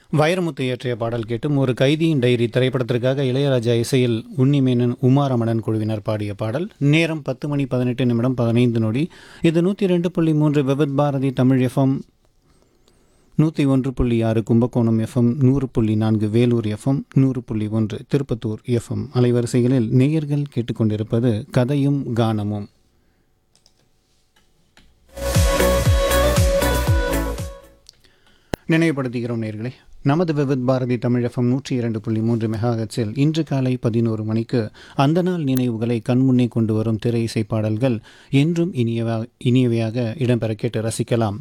வைரமுத்து இயற்றிய பாடல் கேட்டும் ஒரு கைதியின் டைரி திரைப்படத்திற்காக இளையராஜா இசையில் உன்னிமேனன் உமாரமணன் குழுவினர் பாடிய பாடல் நேரம் பத்து மணி பதினெட்டு நிமிடம் பதினைந்து நொடி இது நூற்றி ரெண்டு புள்ளி மூன்று விபத் பாரதி தமிழ் எஃப்எம் நூற்றி ஒன்று புள்ளி ஆறு கும்பகோணம் எஃப்எம் நூறு புள்ளி நான்கு வேலூர் எஃப்எம் நூறு புள்ளி ஒன்று திருப்பத்தூர் எஃப்எம் அலைவரிசைகளில் நேயர்கள் கேட்டுக்கொண்டிருப்பது கதையும் கானமும் நினைவுபடுத்துகிறோம் நேர்களே நமது விவித் பாரதி தமிழ் எஃப்எம் நூற்றி இரண்டு புள்ளி மூன்று மெகாஹெட்ஸில் இன்று காலை பதினோரு மணிக்கு அந்த நாள் நினைவுகளை கண்முன்னே கொண்டு வரும் திரை இசை பாடல்கள் என்றும் இனியவா இனியவையாக இடம்பெற கேட்டு ரசிக்கலாம்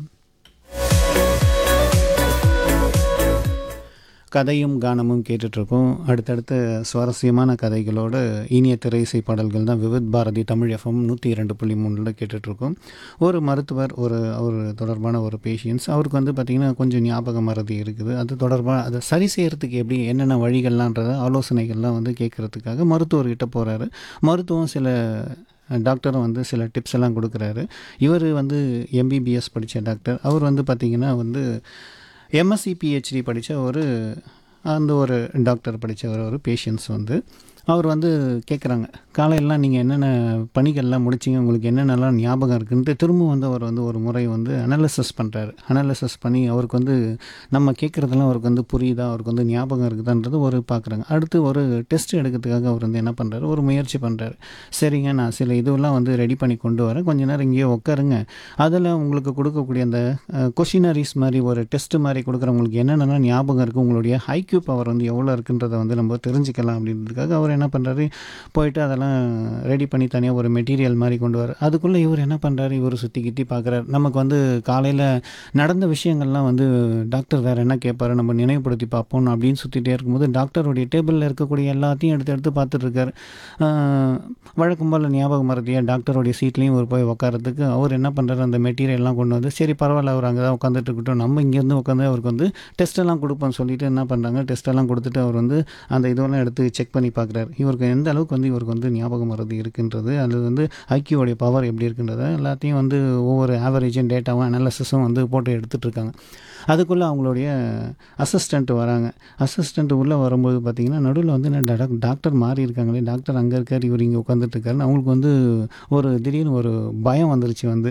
கதையும் கானமும் கேட்டுட்ருக்கோம் அடுத்தடுத்த சுவாரஸ்யமான கதைகளோடு இனிய திரை இசை பாடல்கள் தான் விவித் பாரதி தமிழ் எஃப்எம் நூற்றி இரண்டு புள்ளி மூணில் கேட்டுட்ருக்கோம் ஒரு மருத்துவர் ஒரு அவர் தொடர்பான ஒரு பேஷியன்ஸ் அவருக்கு வந்து பார்த்திங்கன்னா கொஞ்சம் ஞாபக மறதி இருக்குது அது தொடர்பாக அதை சரி செய்கிறதுக்கு எப்படி என்னென்ன வழிகள்லான்றத ஆலோசனைகள்லாம் வந்து கேட்குறதுக்காக மருத்துவர்கிட்ட போகிறாரு மருத்துவம் சில டாக்டரும் வந்து சில டிப்ஸ் எல்லாம் கொடுக்குறாரு இவர் வந்து எம்பிபிஎஸ் படித்த டாக்டர் அவர் வந்து பார்த்திங்கன்னா வந்து எம்எஸ்சி பிஹெச்டி படித்த ஒரு அந்த ஒரு டாக்டர் படித்த ஒரு ஒரு பேஷண்ட்ஸ் வந்து அவர் வந்து கேட்குறாங்க காலையிலலாம் நீங்கள் என்னென்ன பணிகள்லாம் முடிச்சிங்க உங்களுக்கு என்னென்னலாம் ஞாபகம் இருக்குன்ட்டு திரும்ப வந்து அவர் வந்து ஒரு முறை வந்து அனாலிசிஸ் பண்ணுறாரு அனாலிசிஸ் பண்ணி அவருக்கு வந்து நம்ம கேட்குறதெல்லாம் அவருக்கு வந்து புரியுதா அவருக்கு வந்து ஞாபகம் இருக்குதான்றது ஒரு பார்க்குறாங்க அடுத்து ஒரு டெஸ்ட் எடுக்கிறதுக்காக அவர் வந்து என்ன பண்ணுறாரு ஒரு முயற்சி பண்ணுறாரு சரிங்க நான் சில இதுவெல்லாம் வந்து ரெடி பண்ணி கொண்டு வரேன் கொஞ்ச நேரம் இங்கேயே உட்காருங்க அதில் உங்களுக்கு கொடுக்கக்கூடிய அந்த கொஷினரிஸ் மாதிரி ஒரு டெஸ்ட் மாதிரி கொடுக்குறவங்களுக்கு என்னென்னலாம் ஞாபகம் இருக்குது உங்களுடைய ஹைக்யூ பவர் வந்து எவ்வளோ இருக்குன்றதை வந்து நம்ம தெரிஞ்சுக்கலாம் அப்படின்றதுக்காக அவர் என்ன பண்ணுறாரு போயிட்டு அதெல்லாம் ரெடி பண்ணி தனியாக ஒரு மெட்டீரியல் மாதிரி கொண்டு வர அதுக்குள்ளே இவர் என்ன பண்ணுறாரு இவர் சுற்றி கிட்டி பார்க்குறாரு நமக்கு வந்து காலையில் நடந்த விஷயங்கள்லாம் வந்து டாக்டர் வேறு என்ன கேட்பாரு நம்ம நினைவுபடுத்தி பார்ப்போம் அப்படின்னு சுற்றிட்டே இருக்கும்போது டாக்டருடைய டேபிளில் இருக்கக்கூடிய எல்லாத்தையும் எடுத்து எடுத்து பார்த்துட்டு இருக்காரு ஆஹ், வழக்கம் போல் ஞாபகம் மறதியா டாக்டருடைய சீட்லேயும் ஒரு போய் உட்காரத்துக்கு அவர் என்ன பண்ணுறாரு அந்த மெட்டீரியல்லாம் கொண்டு வந்து சரி பரவாயில்ல அவர் அங்கே தான் உட்காந்துட்டு இருக்கட்டும் நம்ம இங்கேருந்து உட்காந்து அவருக்கு வந்து டெஸ்ட் எல்லாம் கொடுப்போம்னு சொல்லிட்டு என்ன பண்ணுறாங்க டெஸ்ட் எல்லாம் கொடுத்துட்டு அவர் வந்து அந்த இதெல்லாம் எடுத்து செக் பண்ணி பார்க்குறாரு இவருக்கு எந்த அளவுக்கு வந்து இவருக்கு வந்து ஞாபகம் மறதி இருக்குன்றது அது வந்து ஐக்கியோடைய பவர் எப்படி இருக்குன்றத எல்லாத்தையும் வந்து ஒவ்வொரு ஆவரேஜும் டேட்டாவும் அனாலிசிஸும் வந்து போட்டு எடுத்துகிட்டு இருக்காங்க அதுக்குள்ளே அவங்களுடைய அசிஸ்டண்ட் வராங்க அசிஸ்டண்ட் உள்ளே வரும்போது பார்த்தீங்கன்னா நடுவில் வந்து என்ன டாக்- டாக்டர் மாறி இருக்காங்களே டாக்டர் அங்கே இருக்கார் இவர் இங்கே உட்காந்துட்டு இருக்காருன்னு அவங்களுக்கு வந்து ஒரு திடீர்னு ஒரு பயம் வந்துருச்சு வந்து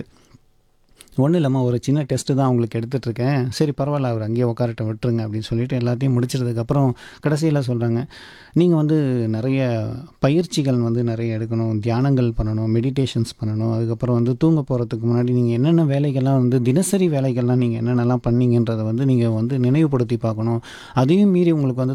ஒன்றும் இல்லாமல் ஒரு சின்ன டெஸ்ட்டு தான் அவங்களுக்கு எடுத்துகிட்டு இருக்கேன் சரி பரவாயில்ல அவர் அங்கேயே உட்காரட்ட விட்டுருங்க அப்படின்னு சொல்லிட்டு எல்லாத்தையும் முடிச்சதுக்கப்புறம் கடைசியில் சொல்கிறாங்க நீங்கள் வந்து நிறைய பயிற்சிகள் வந்து நிறைய எடுக்கணும் தியானங்கள் பண்ணணும் மெடிடேஷன்ஸ் பண்ணணும் அதுக்கப்புறம் வந்து தூங்க போகிறதுக்கு முன்னாடி நீங்கள் என்னென்ன வேலைகள்லாம் வந்து தினசரி வேலைகள்லாம் நீங்கள் என்னென்னலாம் பண்ணீங்கன்றதை வந்து நீங்கள் வந்து நினைவுபடுத்தி பார்க்கணும் அதையும் மீறி உங்களுக்கு வந்து